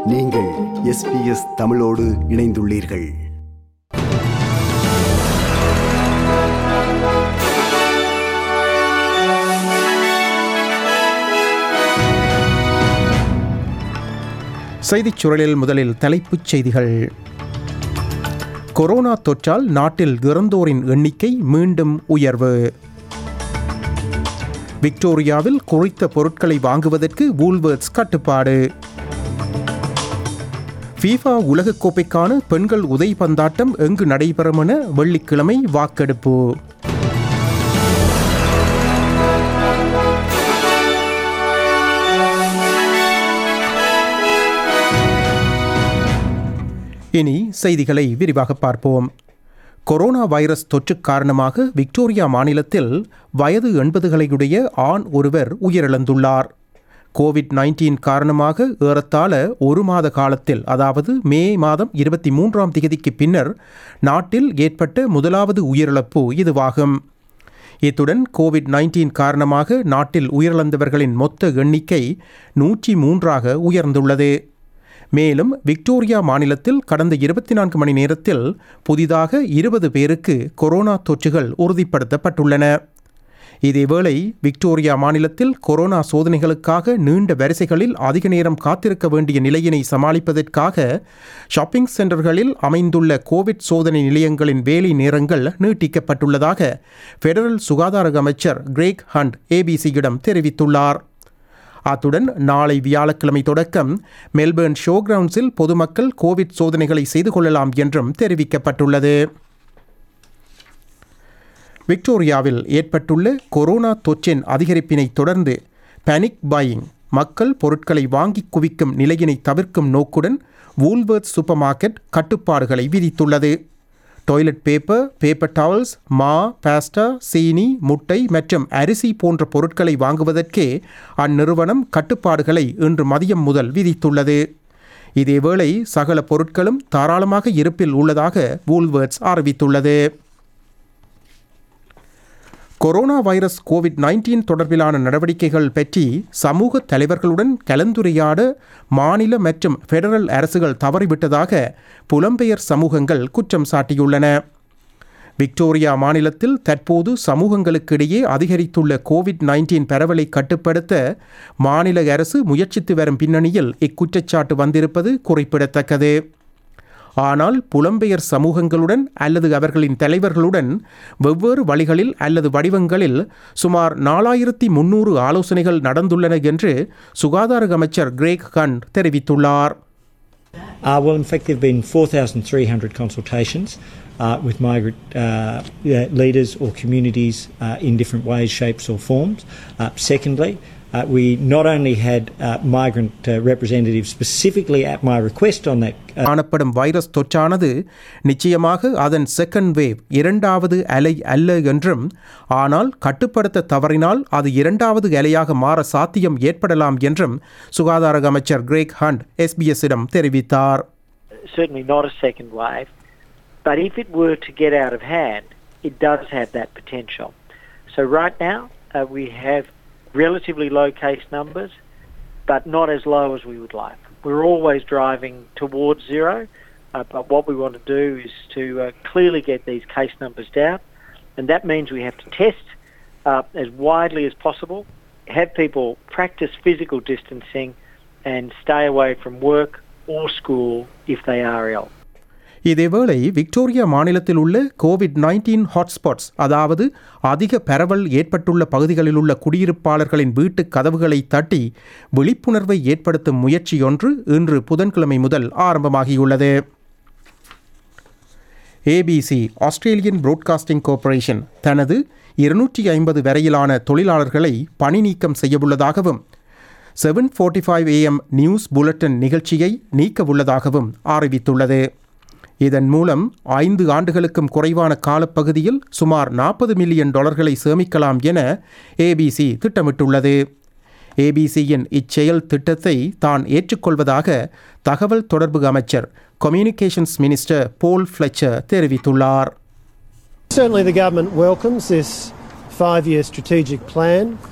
நீங்கள் எஸ்பிஎஸ் தமிழோடு இணைந்துள்ளீர்கள் செய்திச் சுழலில் முதலில் தலைப்புச் செய்திகள் கொரோனா தொற்றால் நாட்டில் இறந்தோரின் எண்ணிக்கை மீண்டும் உயர்வு விக்டோரியாவில் குறித்த பொருட்களை வாங்குவதற்கு வூல்வர்ட்ஸ் கட்டுப்பாடு ஃபீஃபா உலகக்கோப்பைக்கான பெண்கள் உதைபந்தாட்டம் எங்கு நடைபெறும் என வெள்ளிக்கிழமை வாக்கெடுப்பு இனி செய்திகளை விரிவாக பார்ப்போம் கொரோனா வைரஸ் தொற்று காரணமாக விக்டோரியா மாநிலத்தில் வயது எண்பதுகளையுடைய ஆண் ஒருவர் உயிரிழந்துள்ளார் கோவிட் நைன்டீன் காரணமாக ஏறத்தாழ ஒரு மாத காலத்தில் அதாவது மே மாதம் இருபத்தி மூன்றாம் தேதிக்கு பின்னர் நாட்டில் ஏற்பட்ட முதலாவது உயிரிழப்பு இதுவாகும் இத்துடன் கோவிட் நைன்டீன் காரணமாக நாட்டில் உயிரிழந்தவர்களின் மொத்த எண்ணிக்கை நூற்றி மூன்றாக உயர்ந்துள்ளது மேலும் விக்டோரியா மாநிலத்தில் கடந்த இருபத்தி நான்கு மணி நேரத்தில் புதிதாக இருபது பேருக்கு கொரோனா தொற்றுகள் உறுதிப்படுத்தப்பட்டுள்ளன இதேவேளை விக்டோரியா மாநிலத்தில் கொரோனா சோதனைகளுக்காக நீண்ட வரிசைகளில் அதிக நேரம் காத்திருக்க வேண்டிய நிலையினை சமாளிப்பதற்காக ஷாப்பிங் சென்டர்களில் அமைந்துள்ள கோவிட் சோதனை நிலையங்களின் வேலை நேரங்கள் நீட்டிக்கப்பட்டுள்ளதாக பெடரல் சுகாதார அமைச்சர் கிரேக் ஹண்ட் ஏபிசியிடம் தெரிவித்துள்ளார் அத்துடன் நாளை வியாழக்கிழமை தொடக்கம் மெல்பேர்ன் ஷோ கிரவுண்ட்ஸில் பொதுமக்கள் கோவிட் சோதனைகளை செய்து கொள்ளலாம் என்றும் தெரிவிக்கப்பட்டுள்ளது விக்டோரியாவில் ஏற்பட்டுள்ள கொரோனா தொற்றின் அதிகரிப்பினை தொடர்ந்து பேனிக் பையிங் மக்கள் பொருட்களை வாங்கி குவிக்கும் நிலையினை தவிர்க்கும் நோக்குடன் வூல்வர்த் சூப்பர் மார்க்கெட் கட்டுப்பாடுகளை விதித்துள்ளது டாய்லெட் பேப்பர் பேப்பர் டவல்ஸ் மா பாஸ்டா சீனி முட்டை மற்றும் அரிசி போன்ற பொருட்களை வாங்குவதற்கே அந்நிறுவனம் கட்டுப்பாடுகளை இன்று மதியம் முதல் விதித்துள்ளது இதேவேளை சகல பொருட்களும் தாராளமாக இருப்பில் உள்ளதாக வூல்வர்ட்ஸ் அறிவித்துள்ளது கொரோனா வைரஸ் கோவிட் நைன்டீன் தொடர்பிலான நடவடிக்கைகள் பற்றி சமூக தலைவர்களுடன் கலந்துரையாட மாநில மற்றும் பெடரல் அரசுகள் தவறிவிட்டதாக புலம்பெயர் சமூகங்கள் குற்றம் சாட்டியுள்ளன விக்டோரியா மாநிலத்தில் தற்போது சமூகங்களுக்கிடையே அதிகரித்துள்ள கோவிட் நைன்டீன் பரவலை கட்டுப்படுத்த மாநில அரசு முயற்சித்து வரும் பின்னணியில் இக்குற்றச்சாட்டு வந்திருப்பது குறிப்பிடத்தக்கது ஆனால் புலம்பெயர் சமூகங்களுடன் அல்லது அவர்களின் தலைவர்களுடன் வெவ்வேறு வழிகளில் அல்லது வடிவங்களில் சுமார் நாலாயிரத்தி முன்னூறு ஆலோசனைகள் நடந்துள்ளன என்று சுகாதார அமைச்சர் கிரேக் ஹண்ட் தெரிவித்துள்ளார் Uh, well, in fact, there have been 4,300 consultations uh, with migrant uh, yeah, leaders or communities uh, in different ways, shapes, or forms. Uh, secondly, uh, we not only had uh, migrant uh, representatives specifically at my request on that. Uh, காணப்படும் virus தொற்றானது நிச்சயமாக அதன் second wave இரண்டாவது அலை அல்ல என்றும் ஆனால் கட்டுப்படுத்த தவறினால் அது இரண்டாவது அலையாக மாற சாத்தியம் ஏற்படலாம் என்றும் சுகாதார அமைச்சர் கிரேக் ஹண்ட் எஸ்பிஎஸ்ஸிடம் தெரிவித்தார் certainly not a second wave. But if it were to get out of hand, it does have that potential. So right now, uh, we have relatively low case numbers, but not as low as we would like. We're always driving towards zero, uh, but what we want to do is to uh, clearly get these case numbers down, and that means we have to test uh, as widely as possible, have people practice physical distancing, and stay away from work or school if they are ill. இதேவேளை Victoria மாநிலத்தில் உள்ள Covid nineteen hotspots அதாவது அதிக பரவல் ஏற்பட்டுள்ள பகுதிகளில் உள்ள குடியிருப்பாளர்களின் வீட்டு கதவுகளை தட்டி விழிப்புணர்வை ஏற்படுத்தும் முயற்சியொன்று இன்று புதன்கிழமை முதல் ஆரம்பமாகியுள்ளது ஏபிசி ஆஸ்திரேலியன் புரோட்காஸ்டிங் கார்ப்பரேஷன் தனது இருநூற்றி ஐம்பது வரையிலான தொழிலாளர்களை பணி நீக்கம் செய்யவுள்ளதாகவும் seven forty five AM news bulletin நிகழ்ச்சியை நீக்கவுள்ளதாகவும் அறிவித்துள்ளது இதன் மூலம் ஐந்து ஆண்டுகளுக்கும் குறைவான காலப்பகுதியில் சுமார் நாற்பது மில்லியன் டாலர்களை சேமிக்கலாம் என ஏபிசி திட்டமிட்டுள்ளது ஏபிசியின் இச்செயல் திட்டத்தை தான் ஏற்றுக்கொள்வதாக தகவல் தொடர்பு அமைச்சர் கம்யூனிகேஷன்ஸ் மினிஸ்டர் போல் ஃப்ளெச்சர் தெரிவித்துள்ளார் Certainly, the government welcomes this five year strategic plan.